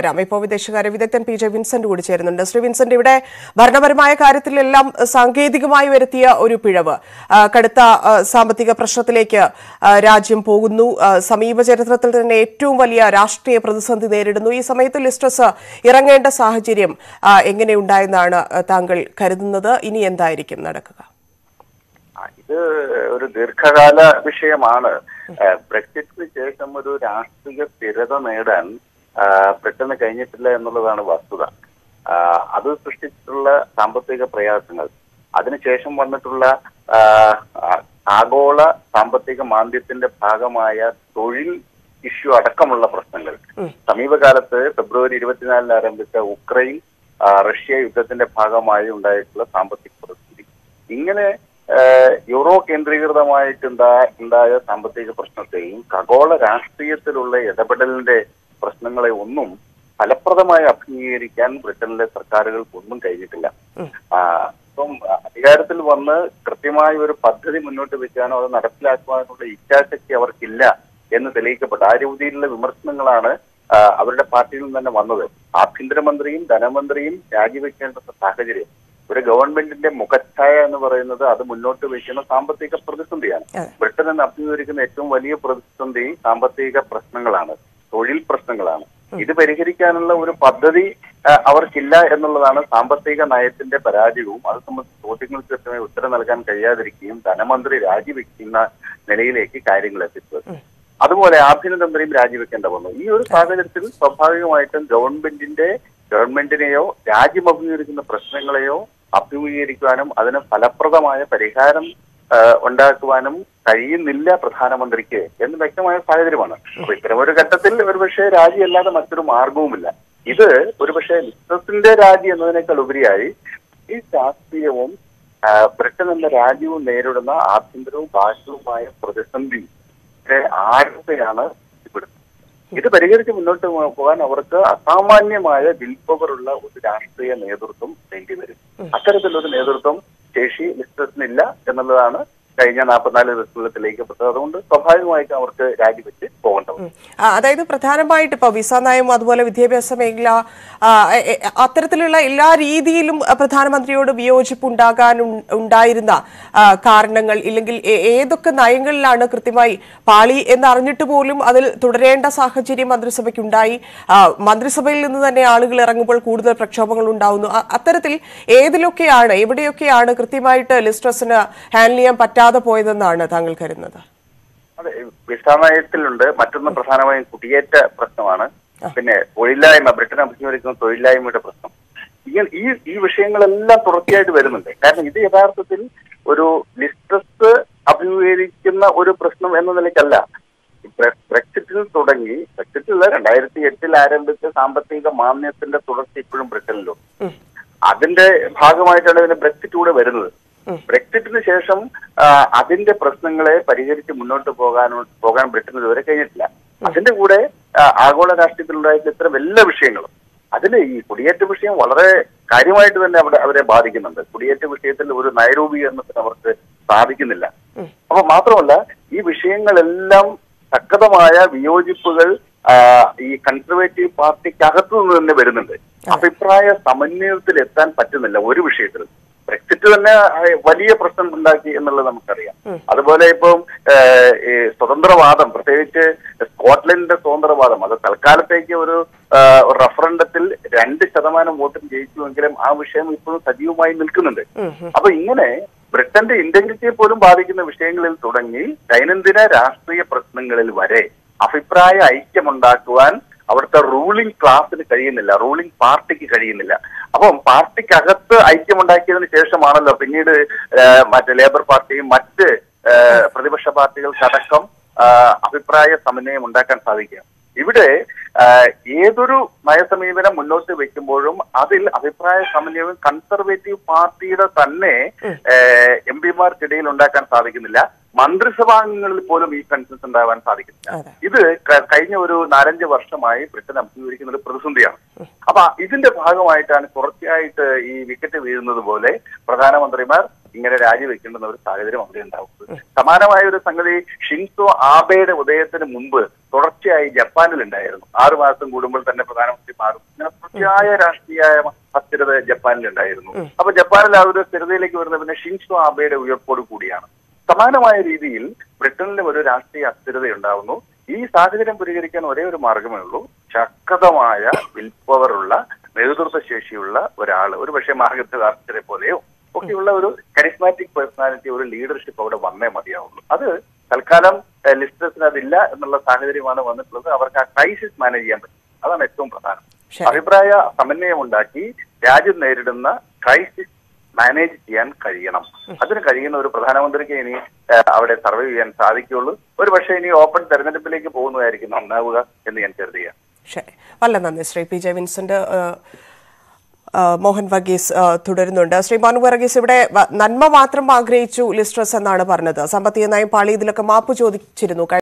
തുടരാം ഇപ്പോൾ വിദേശകാര്യ വിദഗ്ധൻ പി ജെ വിൻസെന്റ് കൂടി ചേരുന്നുണ്ട് ശ്രീ വിൻസെന്റ് ഇവിടെ ഭരണപരമായ കാര്യത്തിലെല്ലാം സാങ്കേതികമായി വരുത്തിയ ഒരു പിഴവ് ആ, കടുത്ത ആ, സാമ്പത്തിക പ്രശ്നത്തിലേക്ക് ആ, രാജ്യം പോകുന്നു ആ, സമീപ ചരിത്രത്തിൽ തന്നെ ഏറ്റവും വലിയ രാഷ്ട്രീയ പ്രതിസന്ധി നേരിടുന്നു ഈ സമയത്ത് ലിസ്ട്രസ് ഇറങ്ങേണ്ട സാഹചര്യം ആ, എങ്ങനെയുണ്ടായെന്നാണ് ആ, താങ്കൾ കരുതുന്നത് ഇനി എന്തായിരിക്കും നടക്കുക ആ, ഇത് ഒരു ദീർഘകാല വിഷയമാണ് ആ, ബ്രെക്സിറ്റിന് ശേഷം ഒരു രാഷ്ട്രീയ സ്ഥിരത നേടാൻ ആ, ബ്രിട്ടന് കഴിഞ്ഞിട്ടില്ല എന്നുള്ളതാണ് വസ്തുത ആ, അത് സൃഷ്ടിച്ചിട്ടുള്ള സാമ്പത്തിക പ്രയാസങ്ങൾ അതിനുശേഷം വന്നിട്ടുള്ള ആ, ആ, ആഗോള സാമ്പത്തിക മാന്ദ്യത്തിന്റെ ഭാഗമായ തൊഴിൽ ഇഷ്യൂ അടക്കമുള്ള പ്രശ്നങ്ങൾ സമീപകാലത്ത് ഫെബ്രുവരി ഇരുപത്തിനാലിന് ആരംഭിച്ച ഉക്രൈൻ ആ, റഷ്യ യുദ്ധത്തിന്റെ ഭാഗമായി ഉണ്ടായിട്ടുള്ള സാമ്പത്തിക പ്രതിസന്ധി ഇങ്ങനെ ഏഹ്, യൂറോ കേന്ദ്രീകൃതമായിട്ട് ഉണ്ടാ- ഉണ്ടായ സാമ്പത്തിക പ്രശ്നത്തെയും ഖഗോള രാഷ്ട്രീയത്തിലുള്ള ഇടപെടലിന്റെ പ്രശ്നങ്ങളെ ഒന്നും ഫലപ്രദമായി അഭിമുഖീകരിക്കാൻ ബ്രിട്ടനിലെ സർക്കാരുകൾക്കൊന്നും കഴിഞ്ഞിട്ടില്ല ആ, ഇപ്പം അധികാരത്തിൽ വന്ന് കൃത്യമായ ഒരു പദ്ധതി മുന്നോട്ട് വെക്കാനോ അത് നടപ്പിലാക്കുവാനുള്ള ഇച്ഛാശക്തി അവർക്കില്ല എന്ന് തെളിയിക്കപ്പെട്ടു ആ രീതിയിലുള്ള വിമർശനങ്ങളാണ് ആ, അവരുടെ പാർട്ടിയിൽ നിന്ന് തന്നെ വന്നത് ആഭ്യന്തരമന്ത്രിയും ധനമന്ത്രിയും രാജിവെക്കേണ്ട സാഹചര്യം ഒരു ഗവൺമെന്റിന്റെ മുഖച്ഛായ എന്ന് പറയുന്നത് അത് മുന്നോട്ട് വെക്കുന്ന സാമ്പത്തിക പ്രതിസന്ധിയാണ് അതെ. ബ്രിട്ടൻ എന്ന് അഭിമുഖീകരിക്കുന്ന ഏറ്റവും വലിയ പ്രതിസന്ധി സാമ്പത്തിക പ്രശ്നങ്ങളാണ് തൊഴിൽ പ്രശ്നങ്ങളാണ് ഇത് പരിഹരിക്കാനുള്ള ഒരു പദ്ധതി ആ, അവർക്കില്ല എന്നുള്ളതാണ് സാമ്പത്തിക നയത്തിന്റെ പരാജയവും അത് സംബന്ധിച്ച് ചോദ്യങ്ങൾക്ക് കൃത്യമായി ഉത്തരം നൽകാൻ കഴിയാതിരിക്കുകയും ധനമന്ത്രി രാജിവെക്കുന്ന നിലയിലേക്ക് കാര്യങ്ങൾ എത്തിച്ചത് അതുപോലെ ആഭ്യന്തരമന്ത്രിയും രാജിവെക്കേണ്ട വന്നു ഈ ഒരു സാഹചര്യത്തിൽ സ്വാഭാവികമായിട്ടും ഗവൺമെന്റിന്റെ ഗവൺമെന്റിനെയോ രാജ്യം അഭിമുഖീകരിക്കുന്ന പ്രശ്നങ്ങളെയോ അഭിമുഖീകരിക്കുവാനും അതിന് ഫലപ്രദമായ പരിഹാരം ആ, ഉണ്ടാക്കുവാനും കഴിയുന്നില്ല പ്രധാനമന്ത്രിക്ക് എന്ന് വ്യക്തമായ സാഹചര്യമാണ് അപ്പൊ ഇത്തരമൊരു ഘട്ടത്തിൽ ഒരുപക്ഷെ രാജി അല്ലാതെ മറ്റൊരു മാർഗവുമില്ല ഇത് ഒരുപക്ഷെ ലിസ്ട്രസിന്റെ രാജി എന്നതിനേക്കാൾ ഉപരിയായി ഈ ശാസ്ത്രീയവും ആ, ബ്രിട്ടൻ എന്ന രാജ്യവും നേരിടുന്ന ആഭ്യന്തരവും ബാഹ്യവുമായ പ്രതിസന്ധി ആഴത്തെയാണ് ഇവിടുത്തെ ഇത് പരിഹരിച്ച് മുന്നോട്ട് പോ- പോകാൻ അവർക്ക് അസാമാന്യമായ വിൽപ്പവറുള്ള ഒരു രാഷ്ട്രീയ നേതൃത്വം വേണ്ടിവരും അത്തരത്തിലൊരു നേതൃത്വം ശേഷി ലിസ്റ്റേഴ്സിനില്ല എന്നുള്ളതാണ് കഴിഞ്ഞ നാൽപ്പത്തിനാല് ദിവസങ്ങളിൽ തെളിയിക്കപ്പെട്ടത് അതുകൊണ്ട് സ്വാഭാവികമായിട്ടും അവർക്ക് രാജിവെച്ച് പോകേണ്ടത് ആ, അതായത് പ്രധാനമായിട്ട് ഇപ്പോൾ വിസ നയം അതുപോലെ വിദ്യാഭ്യാസ മേഖല ആ, എ- എ- അത്തരത്തിലുള്ള എല്ലാ രീതിയിലും ആ, പ്രധാനമന്ത്രിയോട് വിയോജിപ്പ് ഉണ്ടാകാൻ ഉൺ- ഉണ്ടായിരുന്ന ആ, കാരണങ്ങൾ ഇല്ലെങ്കിൽ ഏ- ഏതൊക്കെ നയങ്ങളിലാണ് കൃത്യമായി പാളി എന്നറിഞ്ഞിട്ട് പോലും അതിൽ തുടരേണ്ട സാഹചര്യം മന്ത്രിസഭയ്ക്കുണ്ടായി ആ, മന്ത്രിസഭയിൽ നിന്ന് തന്നെ ആളുകൾ ഇറങ്ങുമ്പോൾ കൂടുതൽ പ്രക്ഷോഭങ്ങൾ ഉണ്ടാവുന്നു അ- അത്തരത്തിൽ ഏതിലൊക്കെയാണ് എവിടെയൊക്കെയാണ് കൃത്യമായിട്ട് ലിസ്ട്രസിന് ഹാൻഡിൽ ചെയ്യാൻ പറ്റാതെ പോയതെന്നാണ് താങ്കൾ കരുതുന്നത് അതെ വിസ നയത്തിലുണ്ട് മറ്റൊന്ന് പ്രധാനമായും കുടിയേറ്റ പ്രശ്നമാണ് പിന്നെ തൊഴിലില്ലായ്മ ബ്രിട്ടൻ അഭിമുഖീകരിക്കുന്ന തൊഴിലില്ലായ്മയുടെ പ്രശ്നം ഇങ്ങനെ ഈ ഈ വിഷയങ്ങളെല്ലാം തുടർച്ചയായിട്ട് വരുന്നുണ്ട് കാരണം ഇത് യഥാർത്ഥത്തിൽ ഒരു ലിസ്റ്റസ് അഭിമുഖീകരിക്കുന്ന ഒരു പ്രശ്നം എന്ന നിലയ്ക്കല്ല ബ്രെ- ബ്രെക്സിറ്റിൽ തുടങ്ങി ബ്രെക്സിറ്റിൽ രണ്ടായിരത്തി എട്ടിൽ ആരംഭിച്ച സാമ്പത്തിക മാന്യത്തിന്റെ തുടർച്ച ഇപ്പോഴും ബ്രിട്ടനിലുണ്ട് അതിന്റെ ഭാഗമായിട്ടാണ് ഇതിന് ബ്രെക്സിറ്റ് കൂടെ വരുന്നത് ബ്രെക്സിറ്റിന് ശേഷം ആ, അതിന്റെ പ്രശ്നങ്ങളെ പരിഹരിച്ച് മുന്നോട്ട് പോകാനോ പോകാൻ ബ്രിട്ടൻ ഇതുവരെ കഴിഞ്ഞിട്ടില്ല അതിന്റെ കൂടെ ആ, ആഗോള രാഷ്ട്രീയത്തിൽ ഉണ്ടായിട്ടുള്ള ഇത്തരം എല്ലാ വിഷയങ്ങളും അതിൽ ഈ കുടിയേറ്റ വിഷയം വളരെ കാര്യമായിട്ട് തന്നെ അവിടെ അവരെ ബാധിക്കുന്നുണ്ട് കുടിയേറ്റ വിഷയത്തിൽ ഒരു നയരൂപീകരണത്തിന് അവർക്ക് സാധിക്കുന്നില്ല അപ്പൊ മാത്രമല്ല ഈ വിഷയങ്ങളെല്ലാം ശക്തമായ വിയോജിപ്പുകൾ ആ, ഈ കൺസർവേറ്റീവ് പാർട്ടിക്കകത്തു നിന്ന് തന്നെ വരുന്നുണ്ട് അഭിപ്രായ സമന്വയത്തിൽ എത്താൻ പറ്റുന്നില്ല ഒരു വിഷയത്തിലും ബ്രെക്സിറ്റ് തന്നെ ആ, വലിയ പ്രശ്നം ഉണ്ടാക്കി എന്നുള്ളത് നമുക്കറിയാം അതുപോലെ ഇപ്പം ഏഹ്, ഈ സ്വതന്ത്രവാദം പ്രത്യേകിച്ച് സ്കോട്ട്ലൻഡിന്റെ സ്വതന്ത്രവാദം അത് തൽക്കാലത്തേക്ക് ഒരു ആഹ്, ഒരു റഫറണ്ടത്തിൽ രണ്ട് ശതമാനം വോട്ടിന് ജയിച്ചുവെങ്കിലും ആ വിഷയം ഇപ്പോഴും സജീവമായി നിൽക്കുന്നുണ്ട് അപ്പൊ ഇങ്ങനെ ബ്രിട്ടന്റെ ഇന്റഗ്രിറ്റിയെ പോലും ബാധിക്കുന്ന വിഷയങ്ങളിൽ തുടങ്ങി ദൈനംദിന രാഷ്ട്രീയ പ്രശ്നങ്ങളിൽ വരെ അഭിപ്രായ ഐക്യമുണ്ടാക്കുവാൻ അവിടുത്തെ റൂളിംഗ് ക്ലാസ്സിന് കഴിയുന്നില്ല റൂളിംഗ് പാർട്ടിക്ക് കഴിയുന്നില്ല അപ്പം പാർട്ടിക്കകത്ത് ഐക്യമുണ്ടാക്കിയതിന് ശേഷമാണല്ലോ പിന്നീട് ഏഹ്, മറ്റ് ലേബർ പാർട്ടിയും മറ്റ് ഏഹ്, പ്രതിപക്ഷ പാർട്ടികൾക്കടക്കം ആഹ്, അഭിപ്രായ സമന്വയം ഉണ്ടാക്കാൻ സാധിക്കുക ഇവിടെ ആഹ്, ഏതൊരു നയസമീപനം മുന്നോട്ട് വെക്കുമ്പോഴും അതിൽ അഭിപ്രായ സമന്വയവും കൺസർവേറ്റീവ് പാർട്ടിയുടെ തന്നെ എം പിമാർക്കിടയിൽ ഉണ്ടാക്കാൻ സാധിക്കുന്നില്ല മന്ത്രിസഭാംഗങ്ങളിൽ പോലും ഈ കൺസൻസ് ഉണ്ടാവാൻ സാധിക്കുന്നില്ല അതെ. ഇത് ക- കഴിഞ്ഞ ഒരു നാലഞ്ച് വർഷമായി ബ്രിട്ടൻ അഭിമുഖീകരിക്കുന്ന ഒരു പ്രതിസന്ധിയാണ് അപ്പൊ ഇതിന്റെ ഭാഗമായിട്ടാണ് തുടർച്ചയായിട്ട് ഈ വിക്കറ്റ് വീഴുന്നത് പോലെ പ്രധാനമന്ത്രിമാർ ഇങ്ങനെ രാജിവെക്കേണ്ടുന്ന ഒരു സാഹചര്യം അവിടെ ഉണ്ടാവുന്നത് സമാനമായ ഒരു സംഗതി ഷിൻസോ ആബെയുടെ ഉദയത്തിന് മുമ്പ് തുടർച്ചയായി ജപ്പാനിൽ ഉണ്ടായിരുന്നു ആറു മാസം കൂടുമ്പോൾ തന്നെ പ്രധാനമന്ത്രി മാറും ഇങ്ങനെ തുടർച്ചയായ രാഷ്ട്രീയ അസ്ഥിരത ജപ്പാനിലുണ്ടായിരുന്നു അപ്പൊ ജപ്പാനിൽ ആ ഒരു സ്ഥിരതയിലേക്ക് വരുന്നത് പിന്നെ ഷിൻസോ ആബയുടെ ഉയർപ്പോട് കൂടിയാണ് സമാനമായ രീതിയിൽ ബ്രിട്ടനിലും ഒരു രാഷ്ട്രീയ അസ്ഥിരത ഉണ്ടാവുന്നു ഈ സാഹചര്യം പരിഹരിക്കാൻ ഒരേ ഒരു മാർഗമേ ഉള്ളൂ ശക്തമായ വിൽ പവറുള്ള നേതൃത്വ ശേഷിയുള്ള ഒരാൾ ഒരു പക്ഷേ മാർഗത്ത് കാർച്ചറെ പോലെയോ ഒക്കെയുള്ള ഒരു കരിസ്മാറ്റിക് പേഴ്സണാലിറ്റി ഒരു ലീഡർഷിപ്പ് അവിടെ വന്നേ മതിയാവുള്ളൂ അത് തൽക്കാലം ലിസ്റ്റേഴ്സിന് അതില്ല എന്നുള്ള സാഹചര്യമാണ് വന്നിട്ടുള്ളത് അവർക്ക് ആ ക്രൈസിസ് മാനേജ് ചെയ്യാൻ പറ്റും അതാണ് ഏറ്റവും പ്രധാനം ശരി. അഭിപ്രായ സമന്വയം ഉണ്ടാക്കി രാജ്യം നേരിടുന്ന ക്രൈസിസ് മാനേജ് ചെയ്യാൻ കഴിയണം അതിന് കഴിയുന്ന ഒരു പ്രധാനമന്ത്രിക്ക് ഇനി ഏഹ്, അവിടെ സർവൈവ് ചെയ്യാൻ സാധിക്കുകയുള്ളൂ ഒരു പക്ഷേ ഇനി ഓപ്പൺ തെരഞ്ഞെടുപ്പിലേക്ക് പോകുന്നതായിരിക്കും നന്നാവുക എന്ന് ഞാൻ കരുതുകയാണ് ശരി വളരെ നന്ദി ശ്രീ പി ജെ വിൻസെന്റ് ആ, ആ, മോഹൻ വർഗീസ് ആ, തുടരുന്നുണ്ട് ശ്രീ മോഹൻ വർഗീസ് ഇവിടെ വ- നന്മ മാത്രം ആഗ്രഹിച്ചു ലിസ്ട്രസ് എന്നാണ് പറഞ്ഞത് സാമ്പത്തിക നയം പാളി ഇതിലൊക്കെ മാപ്പ് ചോദിച്ചിരുന്നു